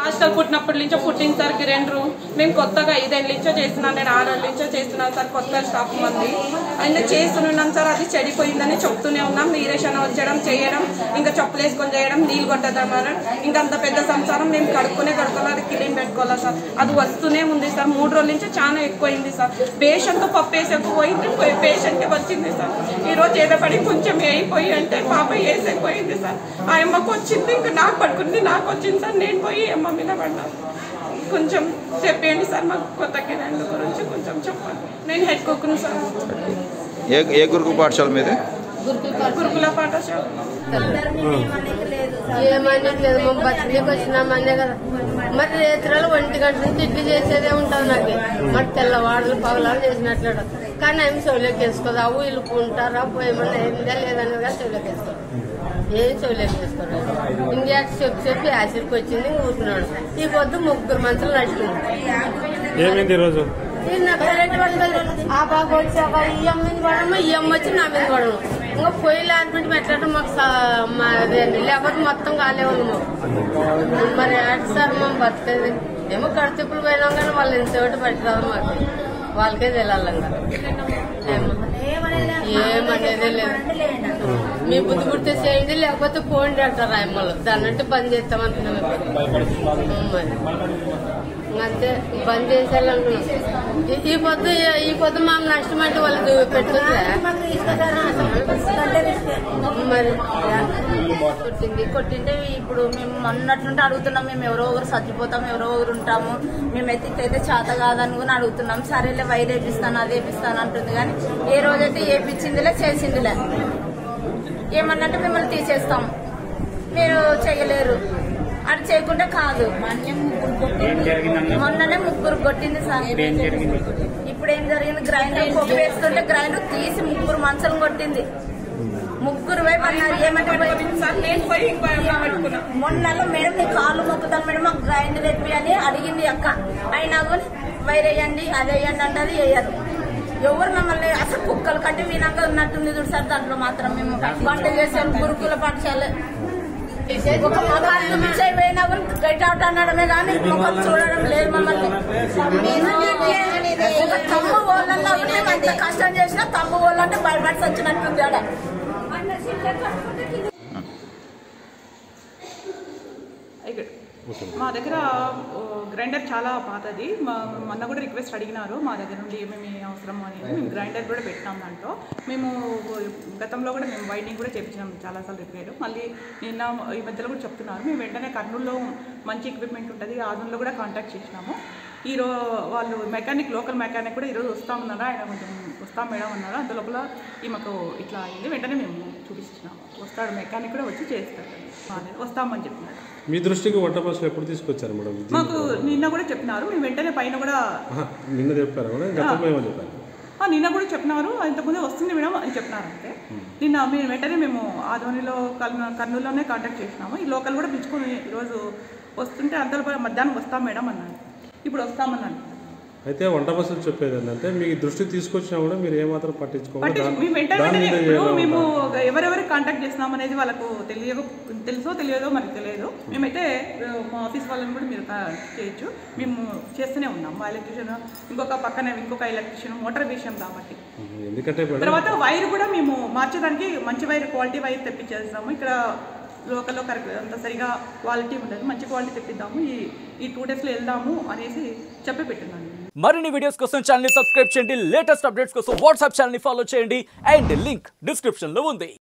Hostel పుట్టినప్పటి నుంచో పుట్టిన సార్కి రెండు రూమ్ మేము కొత్తగా ఐదేళ్ళ నుంచో చేస్తున్నాను నేను ఆరేళ్ళ నుంచో చేస్తున్నాను సార్ కొత్త స్టాఫ్ మంది అయినా చేస్తున్నాం సార్ అది చెడిపోయిందని చెప్తూనే ఉన్నాం నీరేషన్ వచ్చడం చేయడం ఇంకా చెప్పులు వేసుకొని చేయడం నీళ్ళు కొట్టడం ఇంకా అంత పెద్ద సంసారం మేము కడుక్కునే కడుక్కోవాలి అది క్లీన్ పెట్టుకోవాలి సార్ అది వస్తూనే ఉంది సార్ మూడు రోజుల నుంచి చాలా ఎక్కువైంది సార్ పేషెంట్తో పప్పు వేసేకపోయింది పేషెంట్కి వచ్చింది సార్ ఈ రోజు ఏదో పడి కొంచెం అయిపోయి అంటే పాప వేసేకపోయింది సార్ ఆ అమ్మకు వచ్చింది ఇంకా నాకు పడుకుంది నాకు వచ్చింది సార్ నేను పోయి అమ్మ మీద పడ్డాను కొంచెం చెప్పండి సార్ మాకు కొత్త కిరాణాల గురించి కొంచెం చెప్పండి నేను హెడ్ కుక్ను సార్ ఏ ఏ గురుకు పాఠశాల మీది గురుకుల పాఠశాల ఏమనేది లేదు మా బతికి వచ్చినామనే కదా మరి రేత్రాలు ఒంటి గంట నుంచి ఇడ్లీ చేసేదే ఉంటుంది నాకు మరి తెల్లవాడులు పగలాలు చేసినట్లు కానీ ఏం చెవులోకి వేసుకోదు అవు ఇల్లుకుంటారా పోయేమన్నా ఏందా లేదనేది కానీ చెవులోకి వేసుకోరు ఏం చెవులోకి వేసుకోరు ఇండియాకి చెప్పి చెప్పి యాసిడ్కి వచ్చింది ఊరుకున్నాడు ఈ పొద్దు ముగ్గురు మనుషులు నడుచుకున్నాడు ఏమైంది ఈరోజు ఇది నాకు కరెంట్ పడలేదు ఆ బాగా వచ్చాక ఈ అమ్మ మీద పడము ఈ అమ్మ వచ్చి నా మీద పడము ఇంకా పొయ్యిలు అడ్మిట్ పెట్టడం మాకు సా- మా అదేంటి లేకపోతే మొత్తం కాలే ఉంది మాకు మరి అటు సార్ మేము బతికేది ఏమో కడుతుప్పులు పోయినాం కానీ వాళ్ళు ఎంతోటి పెట్టరాదు మాకు వాళ్ళకే తెలియాలంగా ఏమనేదే లేదు మీ బుద్ధి పుట్టే చేయండి లేకపోతే పోండి అంటారు ఆయమ్మలు దాన్ని అంటే బంద్ చేస్తామంటున్నాం ఇప్పుడు మరి అంతే బంద్ చేసేయాలనుకున్నాం ఈ- ఈ పొద్దు ఈ పొద్దు మాకు నష్టం అంటే వాళ్ళు పెట్టుకుందా మరి కొట్టింది కొట్టింటే ఇప్పుడు మేము అన్నట్లుంటే అడుగుతున్నాం మేము ఎవరో ఒకరు చచ్చిపోతాం ఎవరో ఒకరు ఉంటాము మేము ఎత్తికైతే చేత కాదని కూడా అడుగుతున్నాం సరేలే వైర్ వేపిస్తాను అది వేపిస్తాను అంటుంది కానీ ఏ రోజైతే వేపించిందిలే చేసిందిలే ఏమన్నంటే మిమ్మల్ని తీసేస్తాం మీరు చేయలేరు అది చేయకుండా కాదు మొన్ననే ముగ్గురు కొట్టింది సార్ ఇప్పుడు ఏం జరిగింది గ్రైండర్ పప్పు వేస్తుంటే గ్రైండర్ తీసి ముగ్గురు మంచం కొట్టింది ముగ్గురు వైపు అన్నారు ఏమంటే సార్ నేను పోయి ఇంకో అమ్మ పెట్టుకున్నా మొన్నలో మేడం నీ కాళ్ళు మొక్కుతాను మేడం మాకు గ్రైండర్ ఎప్పి అని అడిగింది అక్క అయినా కూడా వైరేయండి అది వేయండి అంటే అది వేయదు ఎవరు మమ్మల్ని అసలు కుక్కలు కట్టి వినాక ఉన్నట్టుంది చూడు సార్ దాంట్లో మాత్రం మేము వంట చేసాం గురుకుల పాఠశాల ఒక మగాళ్ళు మిస్ అయిపోయినా కూడా గైట్ అవుట్ అనడమే కానీ ముఖం చూడడం లేదు మమ్మల్ని ఒక తమ్ము వాళ్ళల్లో మేము ఎంత కష్టం చేసినా తమ్ము వాళ్ళంటే భయపడి వచ్చినట్టుంది ఆడ ఇక్కడ మా దగ్గర ఓ, గ్రైండర్ చాలా పాతది మా మొన్న కూడా రిక్వెస్ట్ అడిగినారు మా దగ్గర నుండి ఏమేమి అవసరం అనేది మేము గ్రైండర్ కూడా పెట్టినాం దాంట్లో మేము గతంలో కూడా మేము వైండింగ్ కూడా చేపించినాం చాలాసార్లు రిపేర్ మళ్ళీ నిన్న ఈ మధ్యలో కూడా చెప్తున్నారు మేము వెంటనే కర్నూలులో మంచి ఎక్విప్మెంట్ ఉంటుంది ఆదంలో కూడా కాంటాక్ట్ చేసినాము ఈరో వాళ్ళు మెకానిక్ లోకల్ మెకానిక్ కూడా ఈరోజు వస్తామన్నారు ఆయన కొంచెం వస్తాం మేడం అన్నారు అంత లోపల ఈమెకు ఇట్లా అయింది వెంటనే మేము చూపిస్తున్నాము వస్తాడు మెకానిక్ కూడా వచ్చి చేస్తాడు బాగానే వస్తామని చెప్పినాడు మీ దృష్టికి వంట పశువులు ఎప్పుడు తీసుకొచ్చారు మేడం ఇది- మాకు నిన్న కూడా చెప్పినారు మేము వెంటనే పైన కూడా ఆహా, నిన్న చెప్పారు మేడం గతంలో ఏమో చెప్పారు ఆ, నిన్న కూడా చెప్పినారు ఇంతకుముందే వస్తుంది మేడం అని చెప్పినారు అంతే నిన్న మేము వెంటనే మేము ఆదోనిలో కర్నూ- కర్నూలులోనే కాంటాక్ట్ చేసినాము ఈ లోకల్ కూడా పిలుచుకొని ఈరోజు వస్తుంటే అంతలో మధ్యాహ్నం వస్తాం మేడం అన్నాడు ఇప్పుడు వస్తామన్నాడు అయితే వంట పశువులు చెప్పేది ఏంటంటే మీ దృష్టికి తీసుకొచ్చినా కూడా మీరు ఏమాత్రం పట్టించుకోవాలి పట్టించు దాని- మేము వెంటనే దాని మీద ఇప్పుడు చేయడం మేము ఉంటారు. ఎవరెవరికి కాంటాక్ట్ చేస్తున్నాం అనేది వాళ్ళకు తెలియ తెలుసో తెలియదో మనకు తెలియదు మేమైతే ఆ, మా ఆఫీస్ వాళ్ళని కూడా మీరు కా- చేయొచ్చు మేము చేస్తూనే ఉన్నాం మా ఎలక్ట్రీషియన్ ఇంకొక పక్కన ఇంకొక ఎలక్ట్రీషియన్ మోటార్ విషయం కాబట్టి ఎందుకంటే మేడం తర్వాత వైర్ కూడా మేము మార్చడానికి మంచి వైర్ క్వాలిటీ వైర్ తెప్పించేస్తాము ఇక్కడ లోకల్లో కరెక్ట్ అంత సరిగా క్వాలిటీ ఉండదు మంచి క్వాలిటీ తెప్పిద్దాము ఈ ఈ టూ డేస్లో వెళ్దాము అనేసి చెప్పి పెట్టినాను మరిన్ని వీడియోస్ కోసం ఛానల్ ని సబ్స్క్రైబ్ చేయండి లేటెస్ట్ అప్డేట్స్ కోసం వాట్సాప్ ఛానల్ ని ఫాలో చేయండి అండ్ లింక్ డిస్క్రిప్షన్ లో ఉంది